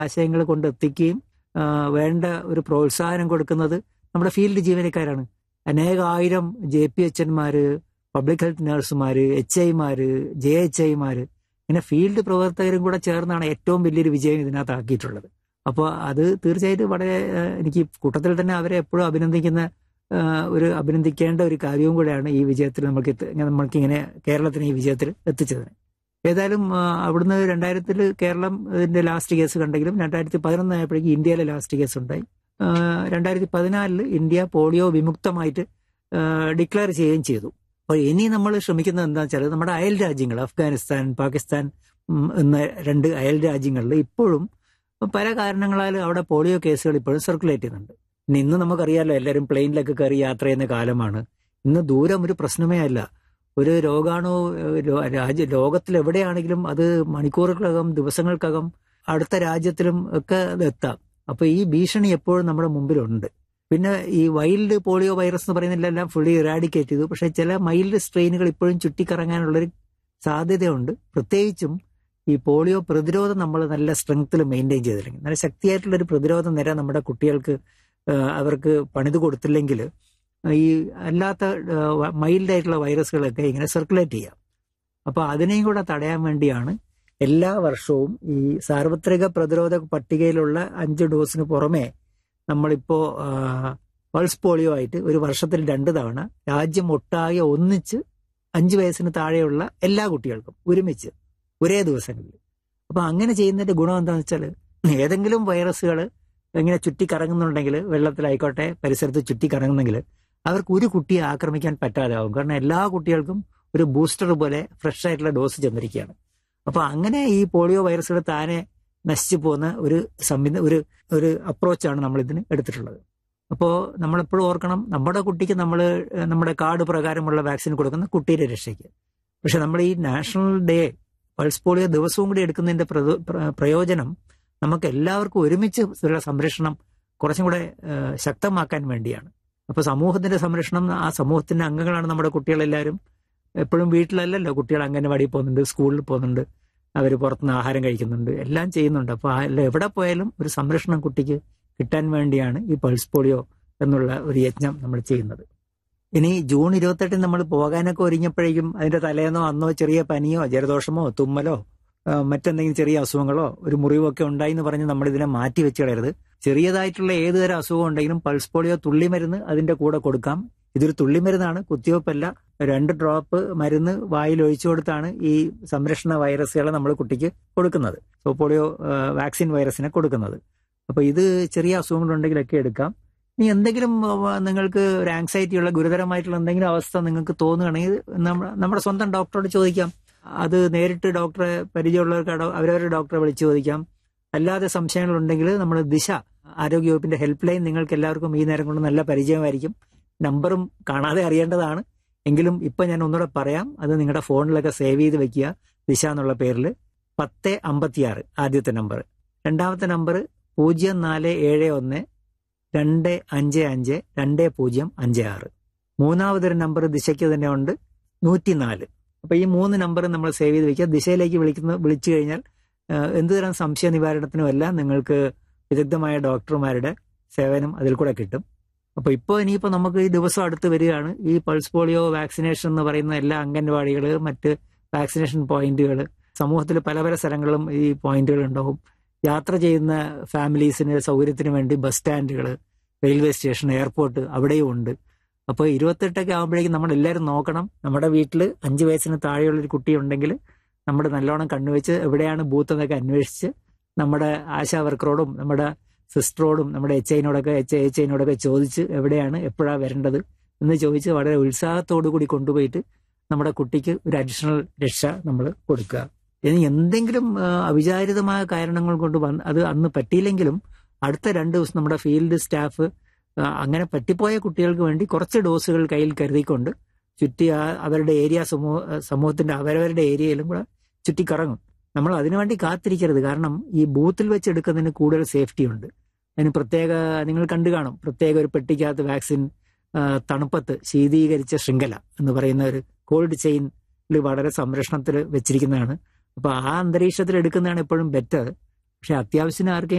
ആശയങ്ങൾ കൊണ്ടെത്തിക്കുകയും ആ, വേണ്ട ഒരു പ്രോത്സാഹനം കൊടുക്കുന്നത് നമ്മുടെ ഫീൽഡ് ജീവനക്കാരാണ് അനേകായിരം ജെ പി എച്ച് എന്മാര് പബ്ലിക് ഹെൽത്ത് നഴ്സുമാര് എച്ച് ഐമാര് ജെ എച്ച് ഐമാര് ഇങ്ങനെ ഫീൽഡ് പ്രവർത്തകരും കൂടെ ചേർന്നാണ് ഏറ്റവും വലിയൊരു വിജയം ഇതിനകത്ത് ആക്കിയിട്ടുള്ളത് അപ്പോൾ അത് തീർച്ചയായിട്ടും വളരെ ആ, എനിക്ക് കൂട്ടത്തിൽ തന്നെ അവരെ എപ്പോഴും അഭിനന്ദിക്കുന്ന ആ, ഒരു അഭിനന്ദിക്കേണ്ട ഒരു കാര്യവും കൂടെയാണ് ഈ വിജയത്തിൽ നമുക്ക് എത്തി- നമ്മൾക്ക് ഇങ്ങനെ കേരളത്തിന് ഈ വിജയത്തിൽ എത്തിച്ചത് ഏതായാലും ആ, അവിടുന്ന് രണ്ടായിരത്തിൽ കേരളം ഇതിന്റെ ലാസ്റ്റ് കേസ് കണ്ടെങ്കിലും രണ്ടായിരത്തി പതിനൊന്ന് ആയപ്പോഴേക്കും ഇന്ത്യയിലെ ലാസ്റ്റ് കേസ് ഉണ്ടായി ആ, രണ്ടായിരത്തി പതിനാലില് ഇന്ത്യ പോളിയോ വിമുക്തമായിട്ട് ഡിക്ലെയർ ചെയ്യുകയും ചെയ്തു അപ്പോൾ ഇനി നമ്മൾ ശ്രമിക്കുന്നത് എന്താ വെച്ചാൽ നമ്മുടെ അയൽ രാജ്യങ്ങൾ അഫ്ഗാനിസ്ഥാൻ പാകിസ്ഥാൻ ഉം, എന്ന രണ്ട് അയൽ രാജ്യങ്ങളിൽ ഇപ്പോഴും പല കാരണങ്ങളാൽ അവിടെ പോളിയോ കേസുകൾ ഇപ്പോഴും സർക്കുലേറ്റ് ചെയ്യുന്നുണ്ട് ഇനി ഇന്ന് നമുക്കറിയാലോ എല്ലാവരും പ്ലെയിനിലൊക്കെ കയറി യാത്ര ചെയ്യുന്ന കാലമാണ് ഇന്ന് ദൂരം ഒരു പ്രശ്നമേ അല്ല ഒരു രോഗാണു ഏഹ്, ലോ- രാജ്യ ലോകത്തിൽ എവിടെയാണെങ്കിലും അത് മണിക്കൂറുകൾക്കകം ദിവസങ്ങൾക്കകം അടുത്ത രാജ്യത്തിലും ഒക്കെ അത് എത്താം അപ്പൊ ഈ ഭീഷണി എപ്പോഴും നമ്മുടെ മുമ്പിലുണ്ട് പിന്നെ ഈ വൈൽഡ് പോളിയോ വൈറസ് എന്ന് പറയുന്നതിലെല്ലാം ഫുള്ളി ഇറാഡിക്കേറ്റ് ചെയ്തു പക്ഷെ ചില മൈൽഡ് സ്ട്രെയിനുകൾ ഇപ്പോഴും ചുറ്റിക്കറങ്ങാനുള്ളൊരു സാധ്യതയുണ്ട് പ്രത്യേകിച്ചും ഈ പോളിയോ പ്രതിരോധം നമ്മൾ നല്ല സ്ട്രെങ്ത്തിൽ മെയിൻറ്റെയിൻ ചെയ്തില്ലെങ്കിൽ നല്ല ശക്തിയായിട്ടുള്ള ഒരു പ്രതിരോധ നിര നമ്മുടെ കുട്ടികൾക്ക് ആ, അവർക്ക് പണിത് കൊടുത്തില്ലെങ്കിൽ ഈ അല്ലാത്ത മൈൽഡ് ആയിട്ടുള്ള വൈറസുകളൊക്കെ ഇങ്ങനെ സർക്കുലേറ്റ് ചെയ്യാം അപ്പൊ അതിനെയും കൂടെ തടയാൻ വേണ്ടിയാണ് എല്ലാ വർഷവും ഈ സാർവത്രിക പ്രതിരോധ പട്ടികയിലുള്ള അഞ്ച് ഡോസിന് പുറമെ നമ്മളിപ്പോ ആ, പൾസ് പോളിയോ ആയിട്ട് ഒരു വർഷത്തിൽ രണ്ട് തവണ രാജ്യം ഒട്ടാകെ ഒന്നിച്ച് അഞ്ച് വയസ്സിന് താഴെയുള്ള എല്ലാ കുട്ടികൾക്കും ഒരുമിച്ച് ഒരേ ദിവസങ്ങളിൽ അപ്പൊ അങ്ങനെ ചെയ്യുന്നതിന്റെ ഗുണം എന്താണെന്ന് വെച്ചാൽ ഏതെങ്കിലും വൈറസുകൾ ഇങ്ങനെ ചുറ്റിക്കറങ്ങുന്നുണ്ടെങ്കിൽ വെള്ളത്തിലായിക്കോട്ടെ പരിസരത്ത് ചുറ്റിക്കറങ്ങുന്നെങ്കിൽ അവർക്ക് ഒരു കുട്ടിയെ ആക്രമിക്കാൻ പറ്റാതാവും കാരണം എല്ലാ കുട്ടികൾക്കും ഒരു ബൂസ്റ്റർ പോലെ ഫ്രഷ് ആയിട്ടുള്ള ഡോസ് ചെന്നിരിക്കുകയാണ് അപ്പൊ അങ്ങനെ ഈ പോളിയോ വൈറസുകൾ താനെ നശിച്ചു പോകുന്ന ഒരു സംവിധ ഒരു ഒരു അപ്രോച്ചാണ് നമ്മൾ ഇതിന് എടുത്തിട്ടുള്ളത് അപ്പോൾ നമ്മളെപ്പോഴും ഓർക്കണം നമ്മുടെ കുട്ടിക്ക് നമ്മൾ നമ്മുടെ കാർഡ് പ്രകാരമുള്ള വാക്സിൻ കൊടുക്കുന്ന കുട്ടിയുടെ രക്ഷയ്ക്ക് പക്ഷെ നമ്മൾ ഈ നാഷണൽ ഡേ പൾസ് പോളിയോ ദിവസവും കൂടി എടുക്കുന്നതിന്റെ പ്രദോ- പ്ര- പ്രയോജനം നമുക്ക് എല്ലാവർക്കും ഒരുമിച്ച് ഉള്ള സംരക്ഷണം കുറച്ചും കൂടെ ആ, ശക്തമാക്കാൻ വേണ്ടിയാണ് അപ്പൊ സമൂഹത്തിന്റെ സംരക്ഷണം ആ സമൂഹത്തിന്റെ അംഗങ്ങളാണ് നമ്മുടെ കുട്ടികളെല്ലാവരും എപ്പോഴും വീട്ടിലല്ലല്ലോ കുട്ടികൾ അംഗനവാടി പോകുന്നുണ്ട് സ്കൂളിൽ പോകുന്നുണ്ട് അവർ പുറത്തുനിന്ന് ആഹാരം കഴിക്കുന്നുണ്ട് എല്ലാം ചെയ്യുന്നുണ്ട് അപ്പൊ ആ- എവിടെ പോയാലും ഒരു സംരക്ഷണം കുട്ടിക്ക് കിട്ടാൻ വേണ്ടിയാണ് ഈ പൾസ് പോളിയോ എന്നുള്ള ഒരു യജ്ഞം നമ്മൾ ചെയ്യുന്നത് ഇനി ജൂൺ ഇരുപത്തെട്ടിന് നമ്മൾ പോകാനൊക്കെ ഒരുങ്ങിയപ്പോഴേക്കും അതിന്റെ തലേന്നോ അന്നോ ചെറിയ പനിയോ ജലദോഷമോ തുമ്മലോ ആ, മറ്റെന്തെങ്കിലും ചെറിയ അസുഖങ്ങളോ ഒരു മുറിവൊക്കെ ഉണ്ടായി എന്ന് പറഞ്ഞ് നമ്മൾ ഇതിനെ മാറ്റി വെച്ച് കളയരുത് ചെറിയതായിട്ടുള്ള ഏത് തരം അസുഖം ഉണ്ടെങ്കിലും പൾസ് പോളിയോ തുള്ളിമരുന്ന് അതിന്റെ കൂടെ കൊടുക്കാം ഇതൊരു തുള്ളിമരുന്നാണ് കുത്തിവെപ്പല്ല രണ്ട് ഡ്രോപ്പ് മരുന്ന് വായിൽ ഒഴിച്ചു കൊടുത്താണ് ഈ സംരക്ഷണ വൈറസുകളെ നമ്മൾ കുട്ടിക്ക് കൊടുക്കുന്നത് സോ പോളിയോ ആ, വാക്സിൻ വൈറസിനെ കൊടുക്കുന്നത് അപ്പൊ ഇത് ചെറിയ അസുഖങ്ങളുണ്ടെങ്കിലൊക്കെ എടുക്കാം ഇനി എന്തെങ്കിലും ആ, നിങ്ങൾക്ക് ഒരു ആങ്സൈറ്റി ഉള്ള ഗുരുതരമായിട്ടുള്ള എന്തെങ്കിലും അവസ്ഥ നിങ്ങൾക്ക് തോന്നുകയാണെങ്കിൽ നമ്മ- നമ്മുടെ സ്വന്തം ഡോക്ടറോട് ചോദിക്കാം അത് നേരിട്ട് ഡോക്ടറെ പരിചയമുള്ളവർക്ക് ഡോ- അവരവരുടെ ഡോക്ടറെ വിളിച്ച് ചോദിക്കാം അല്ലാതെ സംശയങ്ങളുണ്ടെങ്കിൽ നമ്മൾ ദിശ ആരോഗ്യവകുപ്പിന്റെ ഹെൽപ്പ് ലൈൻ നിങ്ങൾക്ക് എല്ലാവർക്കും ഈ നേരം കൊണ്ട് നല്ല പരിചയമായിരിക്കും നമ്പറും കാണാതെ അറിയേണ്ടതാണ് എങ്കിലും ഇപ്പൊ ഞാൻ ഒന്നുകൂടെ പറയാം അത് നിങ്ങളുടെ ഫോണിലൊക്കെ സേവ് ചെയ്ത് വെക്കുക ദിശ എന്നുള്ള പേരിൽ പത്ത് അമ്പത്തിയാറ് ആദ്യത്തെ നമ്പർ രണ്ടാമത്തെ നമ്പർ പൂജ്യം നാല് ഏഴ് ഒന്ന് രണ്ട് അഞ്ച് അഞ്ച് രണ്ട് പൂജ്യം അഞ്ച് ആറ് മൂന്നാമതൊരു നമ്പർ ദിശയ്ക്ക് തന്നെ ഉണ്ട് നൂറ്റിനാല് അപ്പൊ ഈ മൂന്ന് നമ്പർ നമ്മൾ സേവ് ചെയ്ത് വെക്കുക ദിശയിലേക്ക് വിളിക്കുന്ന വിളിച്ചു കഴിഞ്ഞാൽ ആ, എന്തുതരം സംശയ നിവാരണത്തിനും എല്ലാം നിങ്ങൾക്ക് വിദഗ്ധമായ ഡോക്ടർമാരുടെ സേവനം അതിൽ കൂടെ കിട്ടും അപ്പൊ ഇപ്പോൾ ഇനിയിപ്പോ നമുക്ക് ഈ ദിവസം അടുത്ത് വരികയാണ് ഈ പൾസ് പോളിയോ വാക്സിനേഷൻ എന്ന് പറയുന്ന എല്ലാ അംഗൻവാടികൾ മറ്റ് വാക്സിനേഷൻ പോയിന്റുകൾ സമൂഹത്തിൽ പല പല സ്ഥലങ്ങളിലും ഈ പോയിന്റുകൾ ഉണ്ടാവും യാത്ര ചെയ്യുന്ന ഫാമിലീസിന് സൗകര്യത്തിന് വേണ്ടി ബസ് സ്റ്റാൻഡുകൾ റെയിൽവേ സ്റ്റേഷൻ എയർപോർട്ട് അവിടെയും ഉണ്ട് അപ്പോൾ ഇരുപത്തെട്ടൊക്കെ ആകുമ്പോഴേക്കും നമ്മൾ എല്ലാവരും നോക്കണം നമ്മുടെ വീട്ടിൽ അഞ്ച് വയസ്സിന് താഴെയുള്ള ഒരു കുട്ടി ഉണ്ടെങ്കിൽ നമ്മൾ നല്ലോണം കണ്ണുവെച്ച് എവിടെയാണ് ബൂത്ത് എന്നൊക്കെ അന്വേഷിച്ച് നമ്മുടെ ആശാ വർക്കറോടും നമ്മുടെ സിസ്റ്ററോടും നമ്മുടെ എച്ച് ഐനോടൊക്കെ എച്ച് എച്ച് ഐനോടൊക്കെ ചോദിച്ച് എവിടെയാണ് എപ്പോഴാണ് വരേണ്ടത് എന്ന് ചോദിച്ച് വളരെ ഉത്സാഹത്തോടു കൂടി കൊണ്ടുപോയിട്ട് നമ്മുടെ കുട്ടിക്ക് ഒരു അഡീഷണൽ രക്ഷ നമ്മൾ കൊടുക്കുക ഇനി എന്തെങ്കിലും ആ, അവിചാരിതമായ കാരണങ്ങൾ കൊണ്ട് വന്ന് അത് അന്ന് പറ്റിയില്ലെങ്കിലും അടുത്ത രണ്ട് ദിവസം നമ്മുടെ ഫീൽഡ് സ്റ്റാഫ് ആ, അങ്ങനെ പറ്റിപ്പോയ കുട്ടികൾക്ക് വേണ്ടി കുറച്ച് ഡോസുകൾ കയ്യിൽ കരുതിക്കൊണ്ട് ചുറ്റി ആ അവരുടെ ഏരിയ സമൂഹ സമൂഹത്തിന്റെ അവരവരുടെ ഏരിയയിലും കൂടെ ചുറ്റിക്കറങ്ങും നമ്മൾ അതിനുവേണ്ടി കാത്തിരിക്കരുത് കാരണം ഈ ബൂത്തിൽ വെച്ച് എടുക്കുന്നതിന് കൂടുതൽ സേഫ്റ്റി ഉണ്ട് അതിന് പ്രത്യേക നിങ്ങൾ കണ്ടു കാണും പ്രത്യേക ഒരു പെട്ടിക്കകത്ത് വാക്സിൻ ആ, തണുപ്പത്ത് ശീതീകരിച്ച ശൃംഖല എന്ന് പറയുന്ന ഒരു കോൾഡ് ചെയിനിൽ വളരെ സംരക്ഷണത്തിൽ വെച്ചിരിക്കുന്നതാണ് അപ്പൊ ആ അന്തരീക്ഷത്തിൽ എടുക്കുന്നതാണ് എപ്പോഴും ബെറ്റർ പക്ഷെ അത്യാവശ്യത്തിന് ആർക്കെങ്കിലും